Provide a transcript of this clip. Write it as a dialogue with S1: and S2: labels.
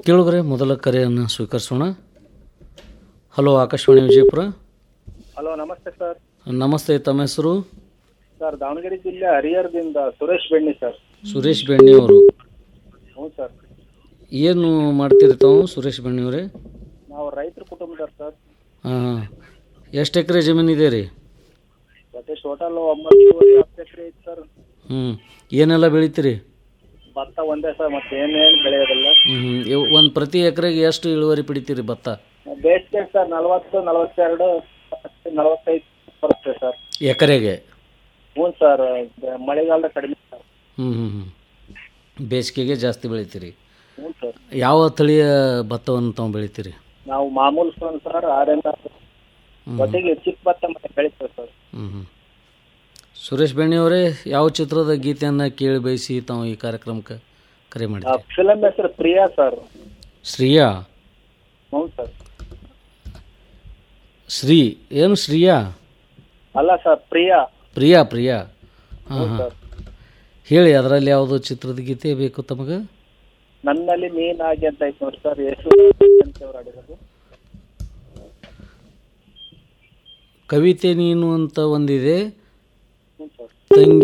S1: ಕೇಳುಗರೆ ಮೊದಲ ಕರೆಯನ್ನು ಸ್ವೀಕರಿಸೋಣ ಹಲೋ ಆಕಾಶವಾಣಿ ವಿಜಯಪುರ
S2: ಹಲೋ ನಮಸ್ತೆ ಸರ್
S1: ನಮಸ್ತೆ ತಮ್ಮ ಹೆಸರು
S2: ಸರ್ ದಾವಣಗೆರೆ ಜಿಲ್ಲೆ ಹರಿಹರದಿಂದ ಸುರೇಶ್ ಬೆಣ್ಣಿ ಸರ್
S1: ಸುರೇಶ್ ಬೆಣ್ಣಿ ಅವರು
S2: ಹ್ಞೂ ಸರ್
S1: ಏನು ಮಾಡ್ತೀರಿ ತಾವು ಸುರೇಶ್ ಬೆಣ್ಣಿ ಅವರೇ
S2: ನಾವು ರೈತರ ಕುಟುಂಬದವ್ರು ಸರ್
S1: ಹಾಂ ಹಾಂ ಎಷ್ಟು ಎಕರೆ ಜಮೀನು ಇದೆ ರೀ
S2: ಮತ್ತೆ ಟೋಟಲ್ ಒಂಬತ್ತುವರೆ ಹತ್ತು ಎಕರೆ ಐತೆ ಸರ್
S1: ಹ್ಞೂ ಏನೆಲ್ಲ ಬೆಳಿತೀರಿ
S2: ಭತ್ತ ಒಂದೇ ಸರ್ ಮತ್ತೆ ಏನೇನು ಬೆಳೆಯೋದಿಲ್ಲ
S1: ಹ್ಞೂ ಒಂದು ಪ್ರತಿ ಎಕರೆಗೆ ಎಷ್ಟು ಇಳುವರಿ ಪಡಿತೀರಿ ಭತ್ತ
S2: ಬೇಸಿಗೆ ಸರ್ ನಲವತ್ತು ನಲವತ್ತೆರಡು ನಲವತ್ತೈದು ಬರುತ್ತೆ ಸರ್
S1: ಎಕರೆಗೆ
S2: ಹ್ಞೂ ಸರ್ ಮಳೆಗಾಲದ ಕಡಿಮೆ ಸರ್
S1: ಹ್ಞೂ ಹ್ಞೂ ಹ್ಞೂ ಬೇಸಿಗೆಗೆ ಜಾಸ್ತಿ ಬೆಳಿತೀರಿ
S2: ಹ್ಞೂ ಸರ್
S1: ಯಾವ ತಳಿಯ ಭತ್ತವನ್ನು ತಾವು ಬೆಳಿತೀರಿ
S2: ನಾವು ಮಾಮೂಲು ಸರ್ ಸರ್ ಆರಿಂದ ಜೊತೆಗೆ ಚಿಕ್ಕ ಭತ್ತ ಮತ್ತೆ ಬೆಳಿತೇವೆ ಸರ್
S1: ಹ್ಞೂ ಹ್ಞೂ ಸುರೇಶ್ ಬೆಣ್ಣಿ ಅವರೇ ಯಾವ ಚಿತ್ರದ ಗೀತೆಯನ್ನು ಕೇಳಿ ಬಯಸಿ ತಾವು ಈ ಕಾರ್ಯಕ್ರಮಕ್ಕೆ ಕರೆ ಮಾಡಿದ್ದೀರಿ
S2: ಫಿಲಮ್ ಹೆಸರು ಪ್ರಿಯಾ ಸರ್
S1: ಶ್ರೀಯಾ
S2: ಹ್ಞೂ ಸರ್
S1: ಶ್ರೀ ಏನು ಶ್ರೀಯಾ
S2: ಅಲ್ಲ ಸರ್ ಪ್ರಿಯಾ
S1: ಪ್ರಿಯಾ ಪ್ರಿಯಾ ಹಾಂ
S2: ಹ್ಞೂ
S1: ಹಾಂ
S2: ಸರ್
S1: ಹೇಳಿ ಅದರಲ್ಲಿ ಯಾವುದೋ ಚಿತ್ರದ ಗೀತೆ ಬೇಕು ತಮಗೆ
S2: ನನ್ನಲ್ಲಿ ನೀನಾಗಿ ಅಂತ ಐತೆ ನೋಡಿ ಸರ್ ಯಶು ಅಂತ ಅವ್ರು ಆಡಿರೋದು
S1: ಕವಿತೆ ನೀನು ಅಂತ ಒಂದಿದೆ
S2: ಹ್ಞೂ ಸರ್
S1: ತಂಗಿ